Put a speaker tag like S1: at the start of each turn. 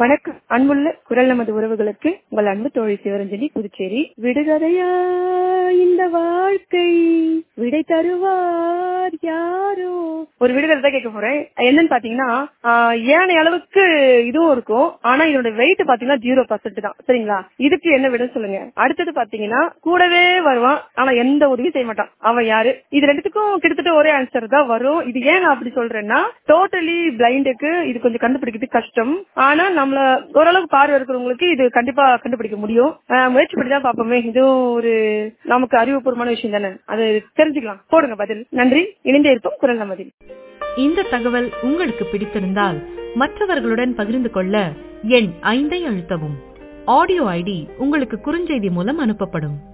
S1: வணக்கம் அன்புள்ள குரல் நமது உறவுகளுக்கு உங்கள் அன்பு தோழி சிவரஞ்சனி புதுச்சேரி விடுகதையா இந்த வாழ்க்கை விடை தருவார் யாரோ ஒரு விடுகதை தான் கேட்க போறேன் என்னன்னு பாத்தீங்கன்னா ஆஹ், ஏனை அளவுக்கு இதுவும் இருக்கும் ஆனா இதோட வெயிட் பாத்தீங்கன்னா ஜீரோ பர்சன்ட் தான் சரிங்களா இதுக்கு என்ன விட சொல்லுங்க அடுத்தது பாத்தீங்கன்னா கூடவே வருவான் ஆனா எந்த உதவியும் செய்ய மாட்டான் அவன் யாரு இது ரெண்டுத்துக்கும் கிட்டத்தட்ட ஒரே ஆன்சர் தான் வரும் இது ஏன் நான் அப்படி சொல்றேன்னா டோட்டலி பிளைண்டுக்கு இது கொஞ்சம் கண்டுபிடிக்கிறது கஷ்டம் ஆனா நம்மள ஓரளவுக்கு பார்வை இருக்கிறவங்களுக்கு இது கண்டிப்பா கண்டுபிடிக்க முடியும் ஆஹ் முயற்சி பண்ணி தான் பார்ப்போமே இதுவும் ஒரு நமக்கு அறிவுபூர்வமான விஷயம் தானே அது தெரிஞ்சுக்கலாம் போடுங்க பதில் நன்றி இணைந்தே இருப்போம் குரல் நமதில்
S2: இந்த தகவல் உங்களுக்கு பிடித்திருந்தால் மற்றவர்களுடன் பகிர்ந்து கொள்ள எண் ஐந்தை அழுத்தவும் ஆடியோ ஐடி உங்களுக்கு குறுஞ்செய்தி மூலம் அனுப்பப்படும்